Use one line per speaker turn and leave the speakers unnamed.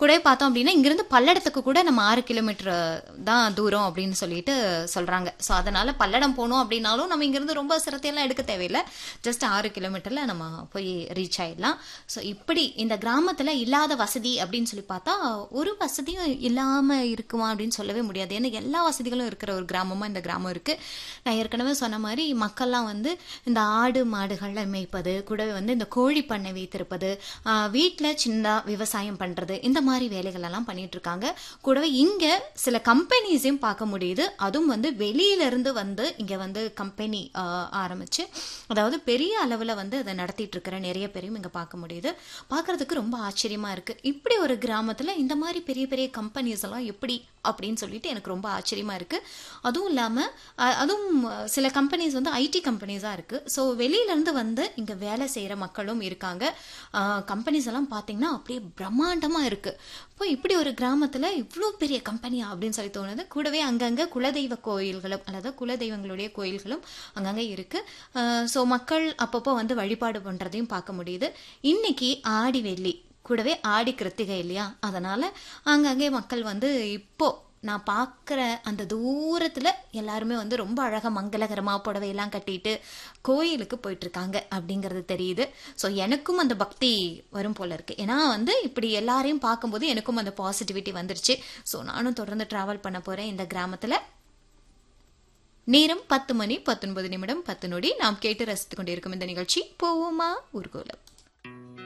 கூட பார்த்தோம் அப்படின்னா இங்கிருந்து பல்லடத்துக்கு கூட நம்ம ஆறு கிலோமீட்டர் தான் தூரம் அப்படின்னு சொல்லிட்டு சொல்றாங்க ஸோ அதனால பல்லடம் போகணும் அப்படின்னாலும் நம்ம இங்கிருந்து ரொம்ப சிரத்தையெல்லாம் எடுக்க தேவையில்லை ஜஸ்ட் ஆறு கிலோமீட்டர்ல நம்ம போய் ரீச் ஆயிடலாம் ஸோ இப்படி இந்த கிராமத்துல இல்லாத வசதி அப்படின்னு சொல்லி பார்த்தா ஒரு வசதியும் இல்லாம இருக்குமா அப்படின்னு சொல்லவே முடியாது ஏன்னா எல்லா வசதிகளும் இருக்கிற ஒரு கிராமமா இந்த கிராமம் இருக்கு நான் ஏற்கனவே சொன்ன மாதிரி மக்கள்லாம் வந்து இந்த ஆடு மாடுகளை மேய்ப்பது கூடவே வந்து இந்த கோழி பண்ணை வைத்திருப்பது வீட்டில் சின்ன விவசாயம் பண்றது இந்த மாதிரி வேலைகள் எல்லாம் பண்ணிட்டு இருக்காங்க கூடவே இங்க சில கம்பெனிஸையும் பார்க்க முடியுது அதுவும் வந்து வெளியில இருந்து வந்து இங்க வந்து கம்பெனி ஆரம்பிச்சு அதாவது பெரிய அளவுல வந்து அதை நடத்திட்டு இருக்கிற நிறைய பேரையும் இங்க பார்க்க முடியுது பார்க்கிறதுக்கு ரொம்ப ஆச்சரியமா இருக்கு இப்படி ஒரு கிராமத்துல இந்த மாதிரி பெரிய பெரிய கம்பெனிஸ் எல்லாம் எப்படி அப்படின்னு சொல்லிட்டு எனக்கு ரொம்ப ஆச்சரியமா இருக்கு அதுவும் இல்லாம அஹ், அதுவும் சில கம்பெனிஸ் வந்து ஐடி கம்பெனிஸா இருக்கு ஸோ வெளியில இருந்து வந்து இங்க வேலை செய்யற மக்களும் இருக்காங்க கம்பெனிஸ் எல்லாம் பாத்தீங்கன்னா அப்படியே பிரம்மாண்டமா இருக்கு இப்போ இப்படி ஒரு கிராமத்துல இவ்வளோ பெரிய கம்பெனியா அப்படின்னு சொல்லி தோணுது கூடவே அங்கங்க குலதெய்வ கோயில்களும் அல்லது குலதெய்வங்களுடைய கோயில்களும் அங்கங்க இருக்கு ஸோ மக்கள் அப்பப்போ வந்து வழிபாடு பண்றதையும் பார்க்க முடியுது இன்னைக்கு ஆடி வெள்ளி கூடவே ஆடி கிருத்திகை இல்லையா அதனால அங்கங்கே மக்கள் வந்து இப்போ நான் பார்க்குற அந்த தூரத்தில் எல்லாருமே வந்து ரொம்ப அழகாக மங்களகரமாக புடவையெல்லாம் கட்டிட்டு கோயிலுக்கு போயிட்டு இருக்காங்க அப்படிங்கிறது தெரியுது ஸோ எனக்கும் அந்த பக்தி வரும் போல இருக்கு ஏன்னா வந்து இப்படி எல்லாரையும் பார்க்கும்போது எனக்கும் அந்த பாசிட்டிவிட்டி வந்துருச்சு ஸோ நானும் தொடர்ந்து ட்ராவல் பண்ண போகிறேன் இந்த கிராமத்தில் நேரம் பத்து மணி பத்தொன்பது நிமிடம் பத்து நொடி நாம் கேட்டு ரசித்துக் கொண்டிருக்கும் இந்த நிகழ்ச்சி போவோமா ஊர்கோலம்